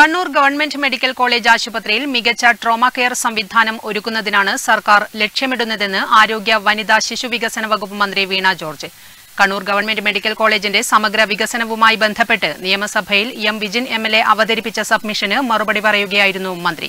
Kannur government medical college ആശുപത്രിയിൽ മികച്ച trauma care സംവിധാനം ഒരുക്കുന്നതിനാണ് സർക്കാർ ലക്ഷ്യമിടുന്നതെന്ന് ആരോഗ്യ വനിതാ ശിശു വികസന വകുപ്പ് മന്ത്രി വീണ ജോർജ് കണ്ണൂർ ഗവൺമെന്റ് മെഡിക്കൽ കോളേജിന്റെ സമഗ്ര വികസനവുമായി ബന്ധപ്പെട്ട് നിയമസഭയിൽ M Vijin M L A അവതരിപ്പിച്ച സബ്മിഷന് മറുപടി പറയുകയായിരുന്നു മന്ത്രി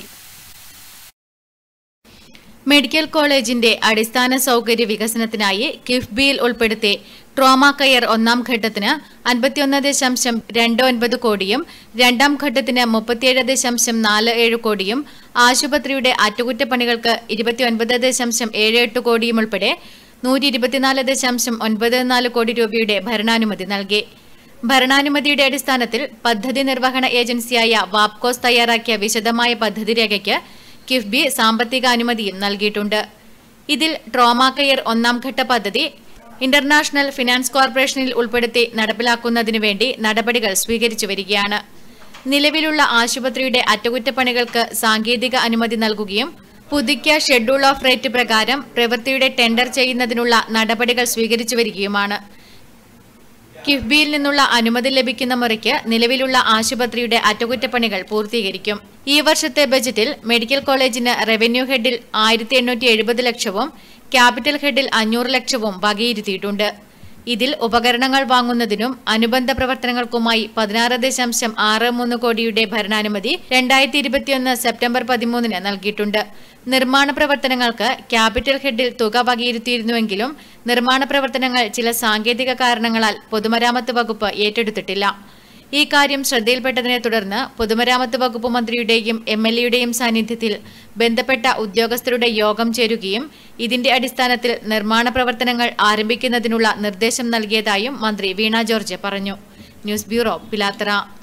മെഡിക്കൽ കോളേജിന്റെ അടിസ്ഥാന സൗകര്യ വികസനത്തിനായി കിഫ്ബിയിൽ ഉൾപ്പെടുത്തി ട്രോമ കെയർ ഒന്നാം ഘട്ടത്തിന് അൻപത്തിയൊന്ന് ദശാംശം രണ്ട് ഒൻപത് കോടിയും രണ്ടാം ഘട്ടത്തിന് മുപ്പത്തിയേഴ് ദശാംശം നാല് ഏഴ് കോടിയും ആശുപത്രിയുടെ അറ്റകുറ്റപ്പണികൾക്ക് ഇരുപത്തിയൊൻപത് ദശാംശം ഏഴ് എട്ട് കോടിയും ഉൾപ്പെടെ നൂറ്റി ഇരുപത്തിനാല് ദശാംശം ഒൻപത് നാല് കോടി രൂപയുടെ ഭരണാനുമതി നൽകി ഭരണാനുമതിയുടെ അടിസ്ഥാനത്തിൽ പദ്ധതി നിർവഹണ ഏജൻസിയായ വാപ്കോസ് തയ്യാറാക്കിയ വിശദമായ പദ്ധതി രേഖയ്ക്ക് കിഫ്ബി സാമ്പത്തിക അനുമതിയും നൽകിയിട്ടുണ്ട് ഇതിൽ ട്രോമ കെയർ ഒന്നാം ഘട്ട പദ്ധതി ഇന്റർനാഷണൽ ഫിനാൻസ് കോർപ്പറേഷനിൽ ഉൾപ്പെടുത്തി നടപ്പിലാക്കുന്നതിനു വേണ്ടി നടപടികൾ സ്വീകരിച്ചു വരികയാണ് നിലവിലുള്ള ആശുപത്രിയുടെ അറ്റകുറ്റപ്പണികൾക്ക് സാങ്കേതിക അനുമതി നൽകുകയും പുതുക്കിയ ഷെഡ്യൂൾ ഓഫ് റേറ്റ് പ്രകാരം പ്രവൃത്തിയുടെ ടെൻഡർ ചെയ്യുന്നതിനുള്ള നടപടികൾ സ്വീകരിച്ചു വരികയുമാണ് കിഫ്ബിയിൽ നിന്നുള്ള അനുമതി ലഭിക്കുന്ന മുറയ്ക്ക് നിലവിലുള്ള ആശുപത്രിയുടെ അറ്റകുറ്റപ്പണികൾ പൂർത്തീകരിക്കും ഈ വർഷത്തെ ബജറ്റിൽ മെഡിക്കൽ കോളേജിന് റവന്യൂ ഹെഡിൽ ആയിരത്തി എണ്ണൂറ്റി എഴുപത് ലക്ഷവും ക്യാപിറ്റൽ ഹെഡിൽ അഞ്ഞൂറ് ലക്ഷവും വകയിരുത്തിയിട്ടുണ്ട് ഇതിൽ ഉപകരണങ്ങൾ വാങ്ങുന്നതിനും അനുബന്ധ പ്രവർത്തനങ്ങൾക്കുമായി പതിനാറ് ദശാംശം ആറ് മൂന്ന് കോടിയുടെ ഭരണാനുമതി രണ്ടായിരത്തി ഇരുപത്തിയൊന്ന് സെപ്റ്റംബർ പതിമൂന്നിന് നൽകിയിട്ടുണ്ട് നിർമ്മാണ പ്രവർത്തനങ്ങൾക്ക് ക്യാപിറ്റൽ ഹെഡിൽ തുക വകയിരുത്തിയിരുന്നുവെങ്കിലും നിർമ്മാണ പ്രവർത്തനങ്ങൾ ചില സാങ്കേതിക കാരണങ്ങളാൽ പൊതുമരാമത്ത് വകുപ്പ് ഏറ്റെടുത്തിട്ടില്ല ഈ കാര്യം ശ്രദ്ധയിൽപ്പെട്ടതിനെ തുടർന്ന് പൊതുമരാമത്ത് വകുപ്പ് മന്ത്രിയുടെയും എം എൽ എയുടെയും സാന്നിധ്യത്തിൽ ബന്ധപ്പെട്ട ഉദ്യോഗസ്ഥരുടെ യോഗം ചേരുകയും ഇതിന്റെ അടിസ്ഥാനത്തിൽ നിർമ്മാണ പ്രവർത്തനങ്ങൾ ആരംഭിക്കുന്നതിനുള്ള നിർദ്ദേശം നൽകിയതായും മന്ത്രി വീണ ജോർജ് പറഞ്ഞു ന്യൂസ് ബ്യൂറോ പിലാത്തറ